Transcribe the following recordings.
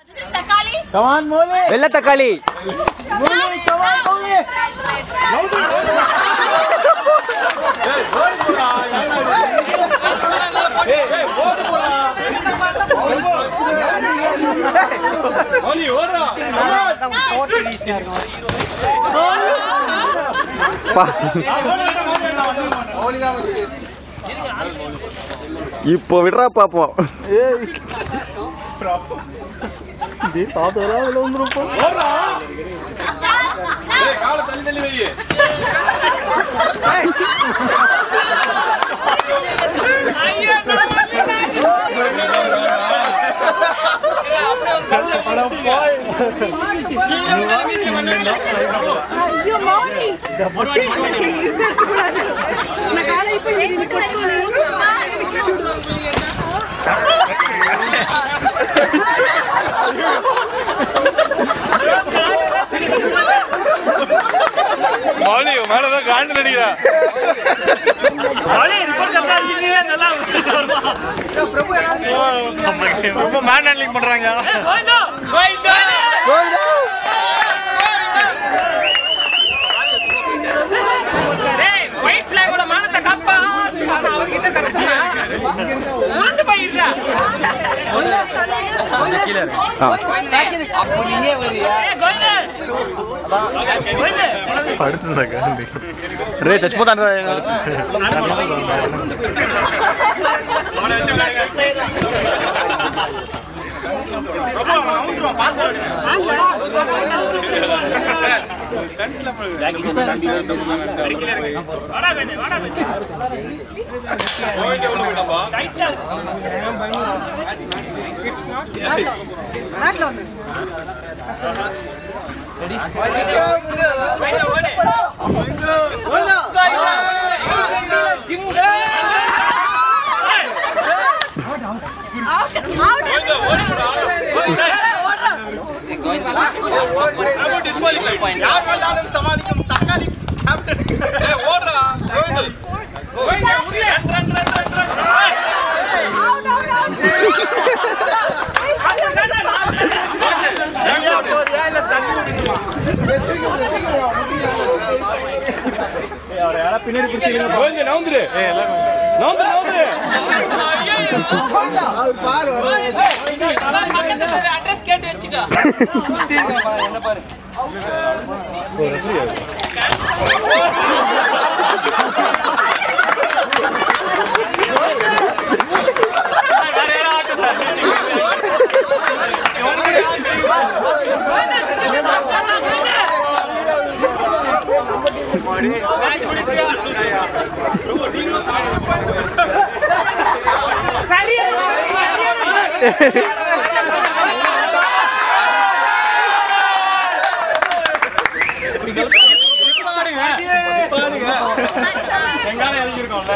தக்காளி come on Molly வெள்ளை தக்காளி மோலி கமான் மோலி பா- இப்போ விடுறா பாப்போம் இது சாப்பிடலாம் இவ்வளோ வந்துருப்போம் ஐயோ மௌனி இருக்கக்கூடாது நான் காலை இப்ப இது மௌலி மேலதான் காண்டு நடிக்கிறா ரொம்ப மேன் ஹேண்ட்லிங் பண்றாங்க ஆ. படுத்துருந்தா காண்டி ரே டச் போட்டான் பின்னாடி பிடிச்சிருங்க கொஞ்சம் நவுந்துரு நவுந்துரு நவுந்துரு எங்கால இறங்கிருக்கோம்ல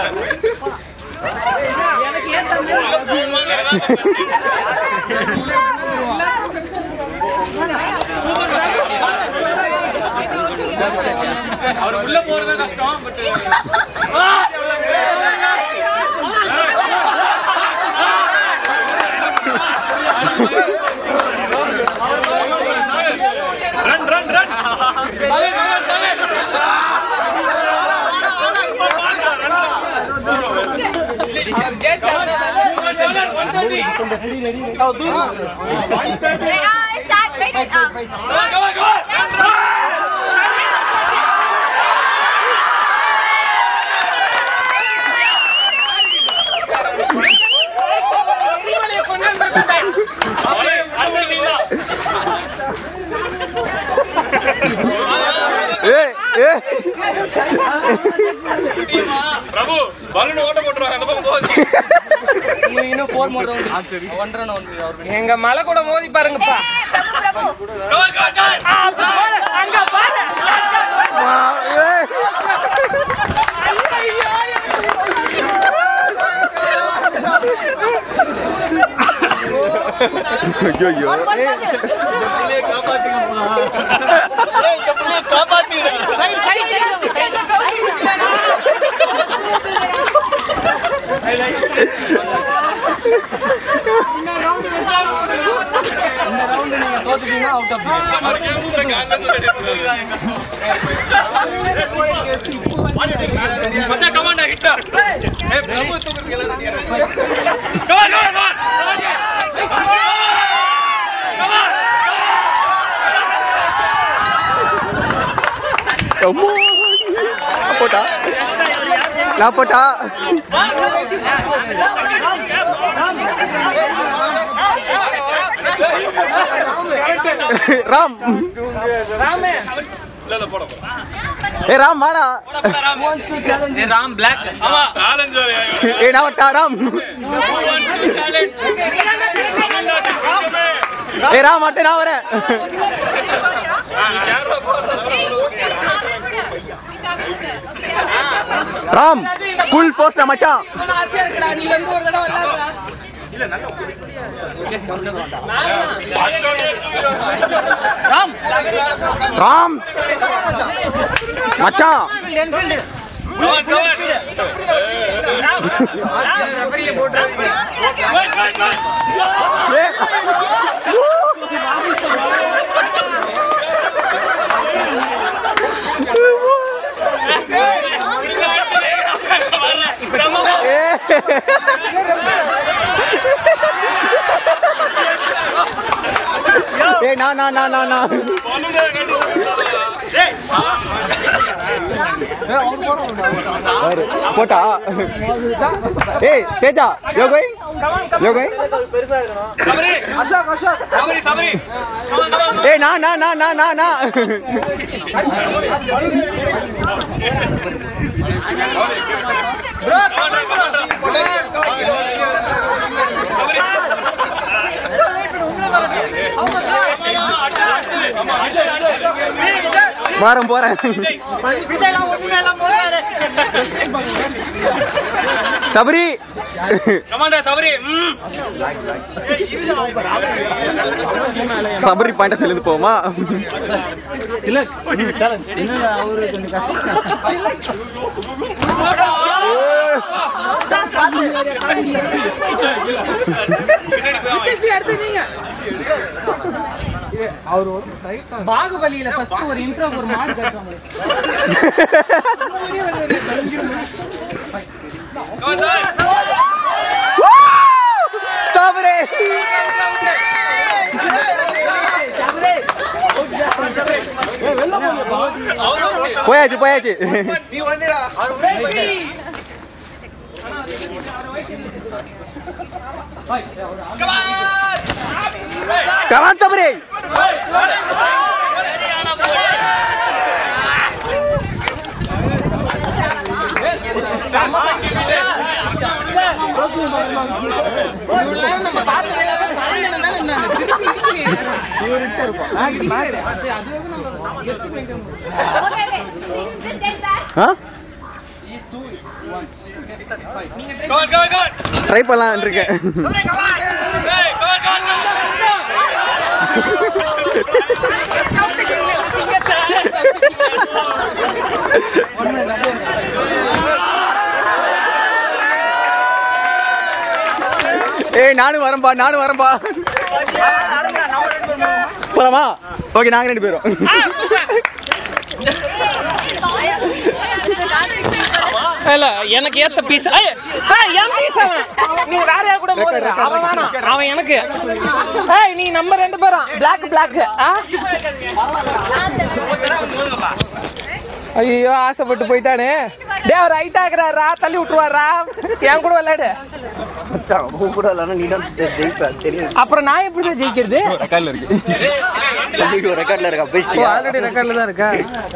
அவர் உள்ள போறது கஷ்டம் but run run run start wait ஏ ஏ பிரபு பலூன் ஓட்ட போட்டுருவாங்க அந்த பக்கம் போகுது எங்க மலை கூட மோதி பாருங்கப்பா பிரபு பிரபு ஐயோ காப்பாத்துங்க தோத்துட்டீங்கன்னா அவுட் ஆஃப் மச்சான் கமாண்டா ஹிட்டா ஏய் பிரபு தூக்குறதுக்கு எல்லாம் ரெடியா கமான் கமான் கமான் அம்மா. போட்டா நான் போட்டா ராம் ராமே இல்ல இல்ல போட போட ஏ ராம் வாடா ராம் பிளாக் ஆமா சேலஞ்ச் ஏ நான் வட்டா ராம் ஏ ராம் மட்டும் நான் வரேன் ராம் ஃபுல் போஸ்ட் மச்சான் ஆசையா இருக்குடா நீ வந்து ஒரு தடவை விளையாடுடா ராம் ராம் மச்சான் ஏ. ஏ. ஏ நான் நான் நான் நான் நான் பாரு, போட்டா ஏய் Teja yo going yo going ஏய் நான் நான் நான் நான் நான் நான் வாரம் போறேன் சபரி கமாண்டா சபரி ம் சபரி பாயிண்ட் செலுந்து போமா பாகுபலியில ஃபர்ஸ்ட் ஒரு இன்ட்ரோ ஒரு மாடு கட்டுவாங்க சபரி போயாச்சு போயாச்சு கமான் சபரி நம்ம பார்த்து விளையாடுறது சாயங்காலம் தானே இருந்தாங்க. திருப்பி திருப்பி. அது அது வந்து நம்ம கெத்து maintain பண்ணணும். ஆ கமான் கமான் கமான் ட்ரை பண்ணலாம் இருக்கேன் ஏய் கமான் கமான் ஏய் நானும் வரேன்பா நானும் வரேன்பா போலாமா ஓகே நாங்க ரெண்டு பேரும் இல்ல எனக்கு ஏத்த பீஸ் என் பீஸ் அவன் நீ வேற யார் கூட மோதுற அவன் வேணாம் அவன் எனக்கு ஏய் நீ நம்ம ரெண்டு பேரும் பிளாக் பிளாக் ஐயோ ஆசைப்பட்டு போயிட்டானே டே அவர் ஹைட் ஆகுறாரா தள்ளி விட்டுருவாரா என் கூட விளையாடு கூட இல்லைன்னா நீ தான் ஜெயிப்ப தெரியும் அப்புறம் நான் எப்படி தான் ஜெயிக்கிறது ரெக்கார்ட்ல இருக்கு ரெக்கார்ட்ல இருக்கா ஓ பேசி ஆல்ரெடி ரெக்கார்ட்ல தான் இருக்கா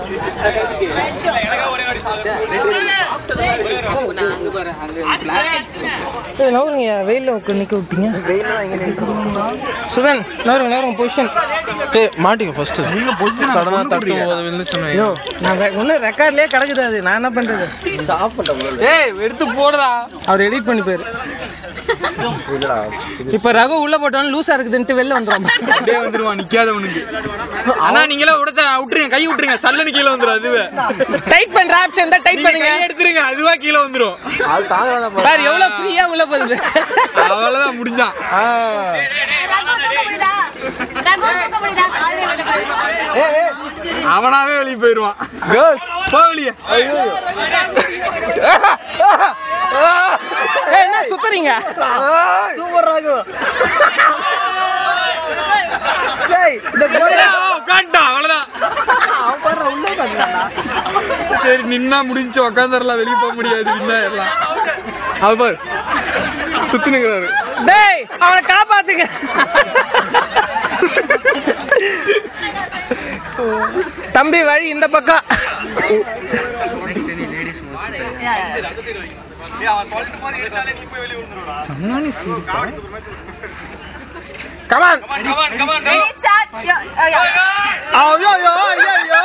ஏய், நவருங்க வெயில்ல உட்காந்து நிக்க விட்டீங்க சுதன் நவருங்க நவருங்க பொசிஷன் மாட்டிங்க ஃபர்ஸ்ட் நீங்க பொசிஷன் சடனா தட்டும் போது விழுந்து சொன்னீங்க ஐயோ நான் ரெ- இன்னும் ரெக்கார்ட்லயே கிடக்குது அது நான் என்ன பண்றது ஏய் எடுத்து போடுடா அவர் எடிட் பண்ணி போயிரு இப்ப ரகு உள்ள போட்டோன்னு லூசா இருக்குதுன்ட்டு வெளில வந்துடும் அப்படியே வந்துருவான் நிக்காதவனுக்கு ஆனா நீங்களே விடுத்த விட்டுருங்க கை விட்டுருங்க சல்லனு கீழே வந்துரும் அதுவே டைட் பண்ற ஆப்ஷன் தான் டைட் நீங்க பண்ணுங்க கை எடுத்துருங்க அதுவா கீழே வந்துரும் பாரு எவ்வளவு ஃப்ரீயா உள்ள போகுது அவ்வளவுதான் முடிஞ்சான் ஆ. ரகு தூக்க முடியுதா ரகு தூக்க முடியுதா அவனாவே வெளியே போயிருவான் போ வெளியே ஏய், என்ன சுத்துறீங்க சூப்பர் ராகு டேய் இந்த கோயில உட்காந்துட்டான் அவ்வளவுதான் அவன் பாரு உள்ள உட்கார்ந்தானா சரி நின்னா முடிஞ்சு உக்காந்துடலாம் வெளியே போக முடியாது நின்னா எல்லாம் அது பாரு சுத்துனுங்கிறாரு டேய் அவனை காப்பாத்துங்க தம்பி வழி இந்த பக்கம் come on Ready, start. Yeah, uh, yeah. ஐயோ ஐயோ ஐயோ ஐயோ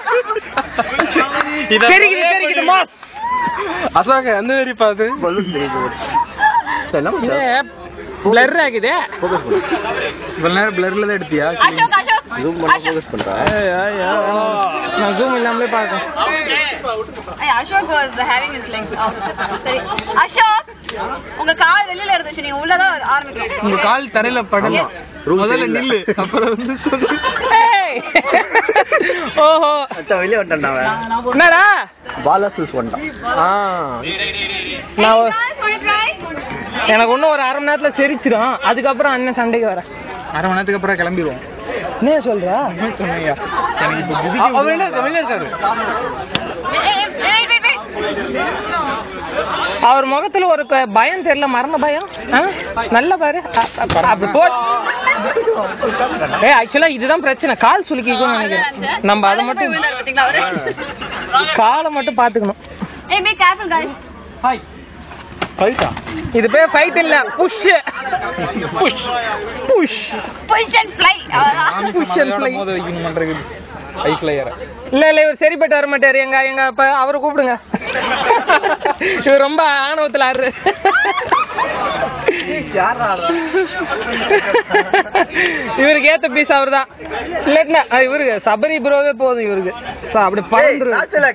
தெரிக்குது தெரிக்குது மாஸ் அசோக அந்த மாதிரி பாத்து பலூன் தெரியுது செல்லம் இது பிளர் ஆகுது ஃபோக்கஸ் பண்ணு இவ்வளவு நேரம் பிளர்ல தான் எடுத்தியா Ashok, Ashok. ஜூம் பண்ண Ashok. ஃபோக்கஸ் பண்றா நான் ஜூம் இல்லாமலே பார்க்கேன் Hey, Ashok was having his legs out. சரி அசோக் உங்க கால் வெளியில இருந்துச்சு நீங்க உள்ளதான் உங்க ஆரம்பிக்கணும் கால் தரையில படலாம் Room முதல்ல சரியில்லை. நில்லு அப்புறம் வந்து சொல்லு ஏய். ஓஹோ அச்சா வெளிய வந்துட்டான் அவன் என்னடா பாலா சூஸ் வந்துட்டான் ஆ நான் ஒரு- Guys, wanna try? எனக்கு இன்னும் ஒரு அரை மணி நேரத்துல செரிச்சிடும் அதுக்கப்புறம் அண்ணன் சண்டைக்கு வரேன் அரை மணி நேரத்துக்கு அப்புறம் கிளம்பிடுவோம் என்ன சொல்ற சொன்னீங்க எனக்கு இப்போ குதிக்க அவர் என்ன தமிழ்ல இருக்காரு Hey, hey, wait, wait, wait. அவர் முகத்துல ஒரு க- பயம் தெரியல மரண பயம் ஆ? நல்ல பாரு அ- அ- அப்படி போ ஏய் ஆக்சுவலா இதுதான் பிரச்சனை கால் சுலுக்கிக்கும்னு நினைக்கிறேன் நம்ம அதை மட்டும் விழுந்தாரு பாத்தீங்களா அவரு? காலை மட்டும் பாத்துக்கணும் Hey, be careful, guys. ஃபைட்டா இது பேர் ஃபைட் இல்ல push push push Push and fly. அவ்வளவுதான். Push and fly. மோத வைக்கணும் பண்றது ஹை ஃபிளையர் இல்ல இல்ல இவர் சரிப்பட்டு வர மாட்டாரு எங்க எங்க அப்ப அவரை கூப்பிடுங்க இவர் ரொம்ப ஆணவத்துல ஆடுற இவருக்கு ஏத்த பீஸ் அவர்தான் இல்ல இவருக்கு சபரி ப்ரோவே போதும் இவருக்கு So, அப்படி பறந்துரு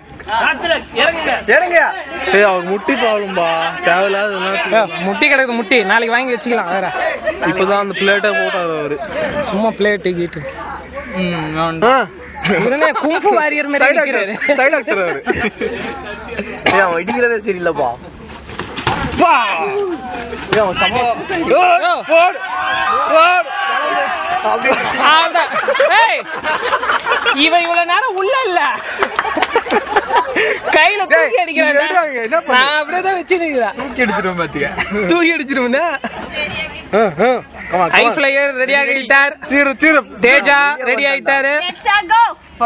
இறங்க ஏய் அவர் முட்டி ப்ராப்ளம்பா தேவையில்லாத ஏய், முட்டி கிடக்குது முட்டி நாளைக்கு வாங்கி வச்சுக்கலாம் வேற இப்பதான் அந்த பிளேட்டை போட்டாரு அவரு சும்மா பிளேட்டு கீட்டு ம் இவருனே கும்பு வாரியர் மாதிரி நிக்கிறாரு. சைடு டாக்டர் அவரு ஏய், அவன் இடிக்கிறதே சரியில்லைப்பா பா. ஏய், அவன் செம்ம ஓ, போடு. போடு. அதான். ஏய், இவன் இவ்வளவு நேரம் உள்ள இல்ல கையில தூக்கி டேய், அடிக்கிறான் நீ எடுறாங்க, என்ன பண்ண? நான் அப்படியே தான் வச்சு நிக்கிறேன் தூக்கி எடுத்துருவோம் பாத்தியா தூக்கி அடிச்சிருவா ஹை ஃபிளையர் ரெடி ஆகிட்டார் சீரு சீரு தேஜா ரெடி ஆயிட்டாரு Let's start, go.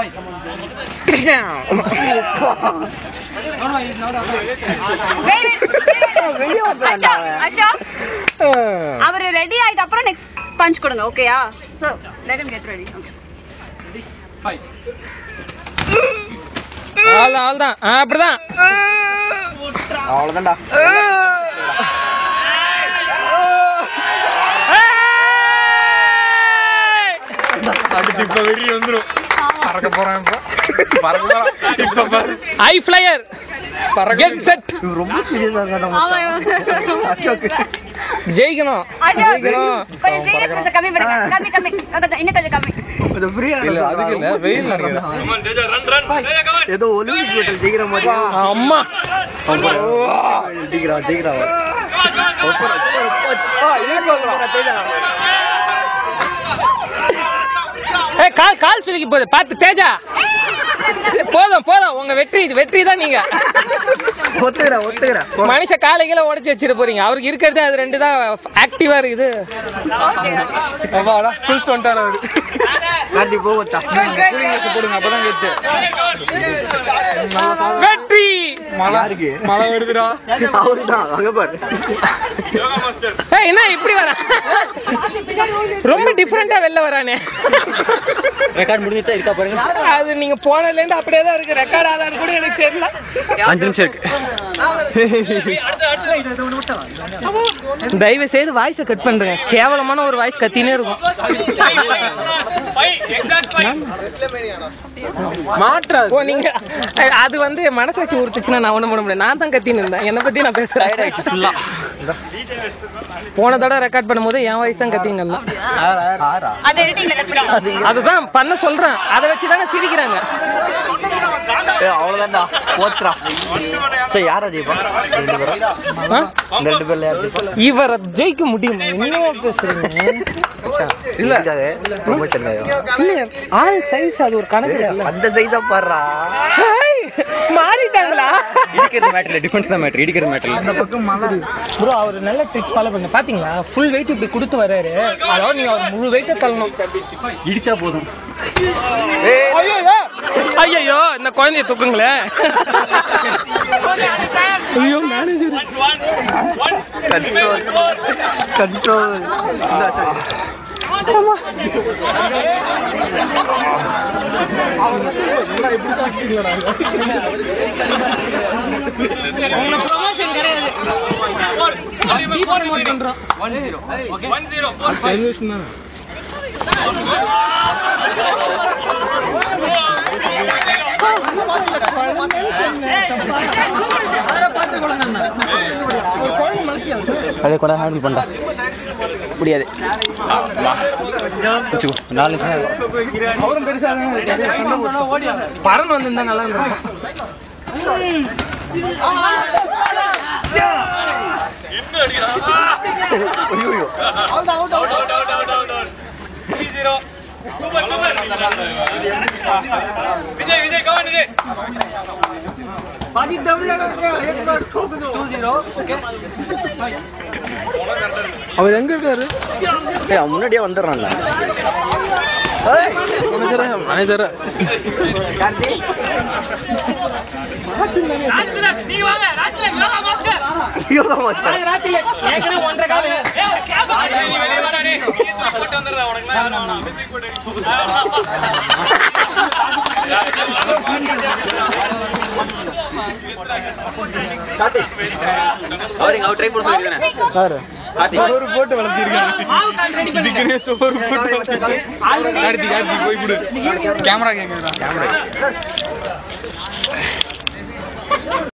Wait, wait, wait. வெளிய வந்துடுறான்டா Ashok, அவன். Ashok. அவரு ரெடி ஆயிட்ட அப்புறம் நெக்ஸ்ட் பஞ்ச் கொடுங்க ஓகேயா so let him get ready okay அவ்வளவுதான் அவ்வளவுதான் ஆ, அப்படிதான் அவ்வளவுதான்டா அடுத்து இப்ப வெளிய வந்துரும் பறக்க போறான் இப்ப பறக்க போறான் இப்ப பாரு ஹை ஃபிளையர் கெட் செட் இவன் ரொம்ப சீரியஸா இருக்கான் ஆமா, இவன். அசோக் ஜெயிக்கணும் அஷோக் ஜெயிக்கணும் கொஞ்சம் serious கொஞ்சம் கம்மி பண்ணுங்க கம்மி கம்மி கொஞ்சம் இன்னும் கொஞ்சம் கம்மி கொஞ்சம் ஃப்ரீயா இல்ல, அதுக்கு இல்ல, வெயில் நினைக்கிறேன். ஏதோ ஒலிம்பிக் மீட்டர் ஜெயிக்கிற மாதிரி அம்மா ஜெயிக்கிறான் ஜெயிக்கிறான் அவன். ஏய் கால் கால் சுலுக்கி போகுது பார்த்து தேஜா போதும் போதும் உங்க வெற்றி இது வெற்றி தான் நீங்க ஒத்துக்கிறேன் ஒத்துக்கிறேன் மனுஷ காலைகளை உடைச்சு வச்சிட போறீங்க அவருக்கு இருக்கிறது அது ரெண்டு தான் ஆக்டிவா இருக்குது அப்பாடா, குளிச்சுட்டு வந்துட்டாரு அவரு. கார்த்தி போவச்சா கூலிங் கிளாஸ் போடுங்க அப்பதான் கேட்டு வெற்றி மழை யாருக்கு? மழை வருதுடா அவருதான் அங்க பாரு ஏய், என்ன இப்படி வர ரொம்ப டிஃபரெண்டா வெளில வரானே ரெக்கார்ட் முடிஞ்சுட்டா இருக்கா பாருங்க அது நீங்க போனதுல இருந்து அப்படியே தான் இருக்கு ரெக்கார்ட் ஆதார் கூட எனக்கு தெரியல அஞ்சு நிமிஷம் இருக்கு தயவு செய்து வாய்ஸை கட் பண்றேன் கேவலமான ஒரு வாய்ஸ் கத்தினே இருக்கும் மாற்றாது ஓ நீங்க அது வந்து மனசாட்சி உறுத்துச்சுன்னா நான் ஒண்ணும் பண்ண முடியாது நான் தான் கத்தின்னு இருந்தேன் என்னை பத்தி நான் பேசுறேன் போன தடவை ரெக்கார்ட் பண்ணும்போது என் வயசு தான் கத்திங்கல்ல ஆறா அது எடிட்டிங்ல கட் பண்ணிக்கலாம் அதுதான் பண்ண சொல்றேன் அதை வச்சு தானே சிரிக்கிறாங்க ஏய், அவ்வளவுதான்டா போச்சுடா சரி யாரா ஜெயிப்பா ரெண்டு பேரும் ஆ? இந்த ரெண்டு பேர்ல யார் ஜெயிப்பா இவரை ஜெயிக்க முடியுமா என்ன பேசுறீங்க இல்ல ப்ரொமோஷன் இல்ல ஆள் சைஸ் அது ஒரு கணக்கு இருக்குல்ல. அந்த சைஸா பாடுறா ஹேய், மாறிட்டாங்களா இடிக்கிறது மேட்டர்ல டிஃபென்ஸ் தான் மேட்டர் இடிக்கிறது மேட்டர்ல ப்ரோ அவர் நல்ல ட்ரிக்ஸ் ஃபாலோ பண்ண பாத்தீங்களா ஃபுல் வெயிட் இப்படி கொடுத்து வர்றாரு அதாவது நீங்க அவர் முழு வெயிட்ட தள்ளணும் இடிச்சா போதும் ஐயோ ஐயோ இந்த குழந்தைய தூக்குங்களேன் ஐயோ மேனேஜர் கண்ட்ரோல் கண்ட்ரோல் ப்ரொமோஷன் கிடையாது promote பண்றோம் அதே கூட ஹேண்டில் பண்ணா முடியாது வச்சுக்கோ நாலு நிமிஷம் அவரும் பெருசா பறந்து வந்திருந்தா நல்லா இருந்திருக்கும் ஐயோ விஜய் விஜய் கவன் விஜய் அவர் எங்க இருக்காரு ஏய் அவன் முன்னாடியே வந்துடுறான்ல மேனேஜரா மேனேஜரா நீ வாங்க ராஜ்ல யோகா மாஸ்டர் யோகா மாஸ்டர் ஏற்கனவே ஒன்றரை கால நீ வெளிய வாடா நீ போட்டு வந்துடுறா உனக்கு யாரும் வேணாம் மியூசிக் அவருக்கு அவர் ட்ரை பண்ண சொல்லிருக்கேன் யாரு சோறு போட்டு வளர்த்திருக்காங்க இதுக்குன்னே சோறு போட்டு வளர்த்திருக்காங்க கார்த்தி கார்த்தி போய் கொடு கேமரா கேக்குறா கேமரா